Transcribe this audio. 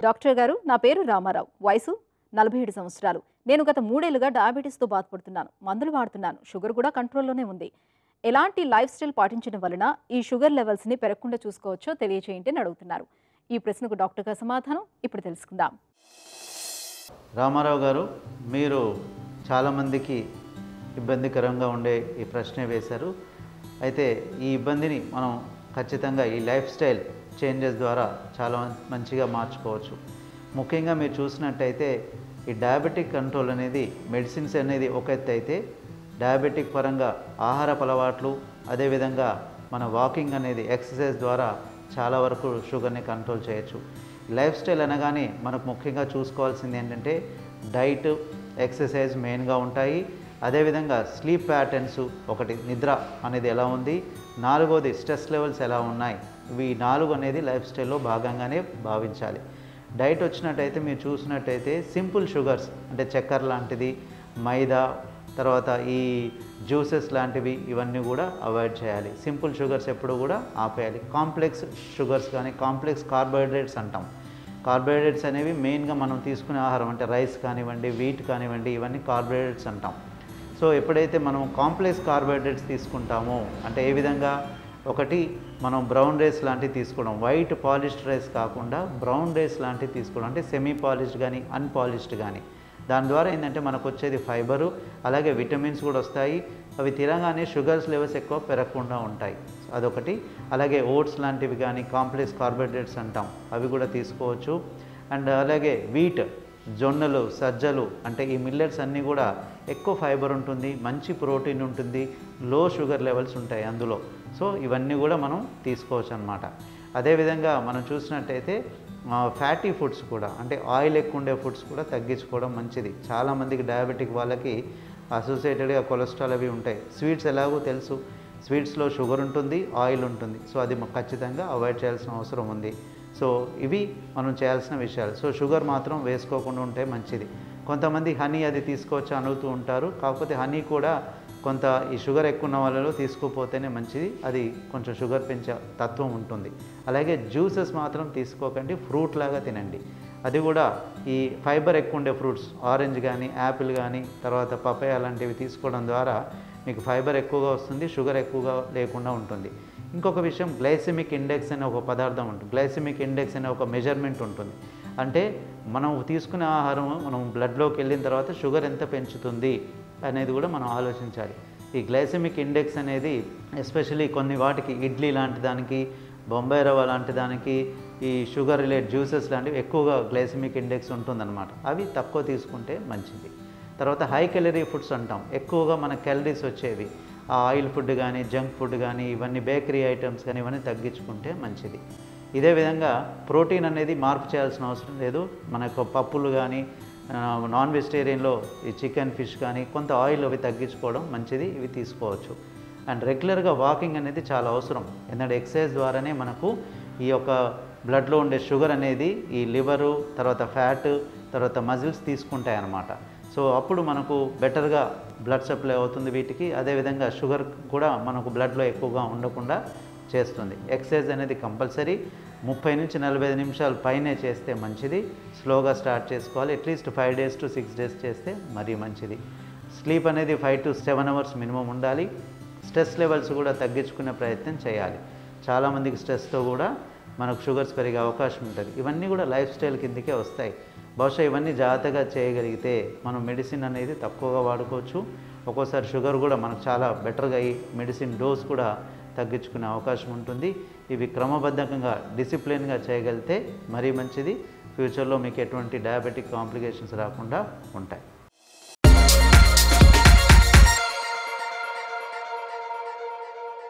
doctor గారు నా పేరు రామారావు వయసు నలభై ఏడు సంవత్సరాలు నేను గత మూడేళ్లుగా డయాబెటీస్తో బాధపడుతున్నాను మందులు వాడుతున్నాను షుగర్ కూడా కంట్రోల్లోనే ఉంది ఎలాంటి లైఫ్ స్టైల్ పాటించడం వలన ఈ షుగర్ లెవెల్స్ని పెరగకుండా చూసుకోవచ్చో తెలియచేయండి అని అడుగుతున్నారు ఈ ప్రశ్నకు డాక్టర్ గారి సమాధానం ఇప్పుడు తెలుసుకుందాం రామారావు గారు మీరు చాలామందికి ఇబ్బందికరంగా ఉండే ఈ ప్రశ్న వేశారు అయితే ఈ ఇబ్బందిని మనం ఖచ్చితంగా ఈ లైఫ్ స్టైల్ చేంజెస్ ద్వారా చాలా మంచిగా మార్చుకోవచ్చు ముఖ్యంగా మీరు చూసినట్టయితే ఈ డయాబెటిక్ కంట్రోల్ అనేది మెడిసిన్స్ అనేది ఒక ఎత్తు అయితే డయాబెటిక్ పరంగా ఆహారపు అలవాట్లు అదేవిధంగా మన వాకింగ్ అనేది ఎక్సర్సైజ్ ద్వారా చాలా వరకు షుగర్ని కంట్రోల్ చేయొచ్చు లైఫ్ స్టైల్ అనగానే మనకు ముఖ్యంగా చూసుకోవాల్సింది ఏంటంటే డైట్ ఎక్సర్సైజ్ మెయిన్గా ఉంటాయి అదేవిధంగా స్లీప్ ప్యాటర్న్స్ ఒకటి నిద్ర అనేది ఎలా ఉంది నాలుగోది స్ట్రెస్ లెవెల్స్ ఎలా ఉన్నాయి ఇవి నాలుగు అనేది లైఫ్ స్టైల్లో భాగంగానే భావించాలి డైట్ వచ్చినట్టయితే మీరు చూసినట్టయితే సింపుల్ షుగర్స్ అంటే చక్కెర లాంటిది మైదా తర్వాత ఈ జ్యూసెస్ లాంటివి ఇవన్నీ కూడా అవాయిడ్ చేయాలి సింపుల్ షుగర్స్ ఎప్పుడు కూడా ఆపేయాలి కాంప్లెక్స్ షుగర్స్ కానీ కాంప్లెక్స్ కార్బోహైడ్రేట్స్ అంటాం కార్బోహైడ్రేట్స్ అనేవి మెయిన్గా మనం తీసుకునే ఆహారం అంటే రైస్ కానివ్వండి వీట్ కానివ్వండి ఇవన్నీ కార్బోహైడ్రేట్స్ అంటాం సో ఎప్పుడైతే మనం కాంప్లెక్స్ కార్బోహైడ్రేట్స్ తీసుకుంటామో అంటే ఏ విధంగా ఒకటి మనం బ్రౌన్ రైస్ లాంటివి తీసుకోవడం వైట్ పాలిష్డ్ రైస్ కాకుండా బ్రౌన్ రైస్ లాంటివి తీసుకోవడం అంటే సెమీ పాలిష్డ్ కానీ అన్పాలిష్డ్ కానీ దాని ద్వారా ఏంటంటే మనకు వచ్చేది ఫైబరు అలాగే విటమిన్స్ కూడా వస్తాయి అవి తినగానే షుగర్స్ లెవెల్స్ ఎక్కువ పెరగకుండా ఉంటాయి అదొకటి అలాగే ఓట్స్ లాంటివి కానీ కాంప్లెక్స్ కార్బోహైడ్రేట్స్ అంటాం అవి కూడా తీసుకోవచ్చు అండ్ అలాగే వీట్ జొన్నలు సజ్జలు అంటే ఈ మిల్లెట్స్ అన్నీ కూడా ఎక్కువ ఫైబర్ ఉంటుంది మంచి ప్రోటీన్ ఉంటుంది లో షుగర్ లెవెల్స్ ఉంటాయి అందులో సో ఇవన్నీ కూడా మనం తీసుకోవచ్చు అనమాట అదేవిధంగా మనం చూసినట్టయితే ఫ్యాటీ ఫుడ్స్ కూడా అంటే ఆయిల్ ఎక్కువ ఉండే ఫుడ్స్ కూడా తగ్గించుకోవడం మంచిది చాలామందికి డయాబెటిక్ వాళ్ళకి అసోసియేటెడ్గా కొలెస్ట్రాల్ అవి ఉంటాయి స్వీట్స్ ఎలాగో తెలుసు స్వీట్స్లో షుగర్ ఉంటుంది ఆయిల్ ఉంటుంది సో అది మ- ఖచ్చితంగా అవాయిడ్ చేయాల్సిన అవసరం ఉంది సో ఇవి మనం చేయాల్సిన విషయాలు సో షుగర్ మాత్రం వేసుకోకుండా ఉంటే మంచిది కొంతమంది హనీ అది తీసుకోవచ్చు అనుతూ ఉంటారు కాకపోతే హనీ కూడా కొంత ఈ షుగర్ ఎక్కువ ఉన్న వాళ్ళలో తీసుకోపోతేనే మంచిది అది కొంచెం షుగర్ పెంచే తత్వం ఉంటుంది అలాగే జ్యూసెస్ మాత్రం తీసుకోకండి ఫ్రూట్ లాగా తినండి అది కూడా ఈ ఫైబర్ ఎక్కువ ఉండే ఫ్రూట్స్ ఆరెంజ్ కానీ యాపిల్ కానీ తర్వాత పపాయ లాంటివి తీసుకోవడం ద్వారా మీకు ఫైబర్ ఎక్కువగా వస్తుంది షుగర్ ఎక్కువగా లేకుండా ఉంటుంది ఇంకొక విషయం గ్లైసెమిక్ ఇండెక్స్ అనే ఒక పదార్థం ఉంటుంది గ్లైసెమిక్ ఇండెక్స్ అనే ఒక మెజర్మెంట్ ఉంటుంది అంటే మనం తీసుకునే ఆహారం మనం బ్లడ్లోకి వెళ్ళిన తర్వాత షుగర్ ఎంత పెంచుతుంది అనేది కూడా మనం ఆలోచించాలి ఈ గ్లైసెమిక్ ఇండెక్స్ అనేది ఎస్పెషల్లీ కొన్ని వాటికి ఇడ్లీ లాంటి దానికి బొంబాయి రవ్వ లాంటి దానికి ఈ షుగర్ రిలేట్ జ్యూసెస్ లాంటివి ఎక్కువగా గ్లైసెమిక్ ఇండెక్స్ ఉంటుందన్నమాట అవి తక్కువ తీసుకుంటే మంచిది తర్వాత హై కెలరీ ఫుడ్స్ అంటాం ఎక్కువగా మన క్యాలరీస్ వచ్చేవి ఆ ఆయిల్ ఫుడ్ కానీ జంక్ ఫుడ్ కానీ ఇవన్నీ బేకరీ ఐటమ్స్ కానీ ఇవన్నీ తగ్గించుకుంటే మంచిది ఇదే విధంగా ప్రోటీన్ అనేది మార్పు చేయాల్సిన అవసరం లేదు మనకు పప్పులు కానీ ఆ, నాన్ వెజిటేరియన్లో ఈ చికెన్ ఫిష్ కానీ కొంత ఆయిల్ అవి తగ్గించుకోవడం మంచిది ఇవి తీసుకోవచ్చు అండ్ రెగ్యులర్గా వాకింగ్ అనేది చాలా అవసరం ఎందుకంటే ఎక్సర్సైజ్ ద్వారానే మనకు ఈ యొక్క బ్లడ్లో ఉండే షుగర్ అనేది ఈ లివరు తర్వాత ఫ్యాట్ తర్వాత మజిల్స్ తీసుకుంటాయి అన్నమాట సో అప్పుడు మనకు బెటర్గా బ్లడ్ సప్లై అవుతుంది వీటికి అదేవిధంగా షుగర్ కూడా మనకు బ్లడ్లో ఎక్కువగా ఉండకుండా చేస్తుంది ఎక్సర్సైజ్ అనేది కంపల్సరీ ముప్పై నుంచి నలభై ఐదు నిమిషాలు పైనే చేస్తే మంచిది స్లోగా స్టార్ట్ చేసుకోవాలి at least five days to six days చేస్తే మరీ మంచిది స్లీప్ అనేది five to seven hours minimum ఉండాలి స్ట్రెస్ లెవెల్స్ కూడా తగ్గించుకునే ప్రయత్నం చేయాలి చాలామందికి స్ట్రెస్తో కూడా మనకు షుగర్స్ పెరిగే అవకాశం ఉంటుంది ఇవన్నీ కూడా లైఫ్ స్టైల్ కిందకే వస్తాయి బహుశా ఇవన్నీ జాగ్రత్తగా చేయగలిగితే మనం మెడిసిన్ అనేది తక్కువగా వాడుకోవచ్చు ఒక్కోసారి షుగర్ కూడా మనకు చాలా బెటర్గా అయ్యి మెడిసిన్ డోస్ కూడా తగ్గించుకునే అవకాశం ఉంటుంది ఇవి క్రమబద్ధంగా డిసిప్లిన్గా చేయగలిగితే మరీ మంచిది ఫ్యూచర్లో మీకు ఎటువంటి డయాబెటిక్ కాంప్లికేషన్స్ రాకుండా ఉంటాయి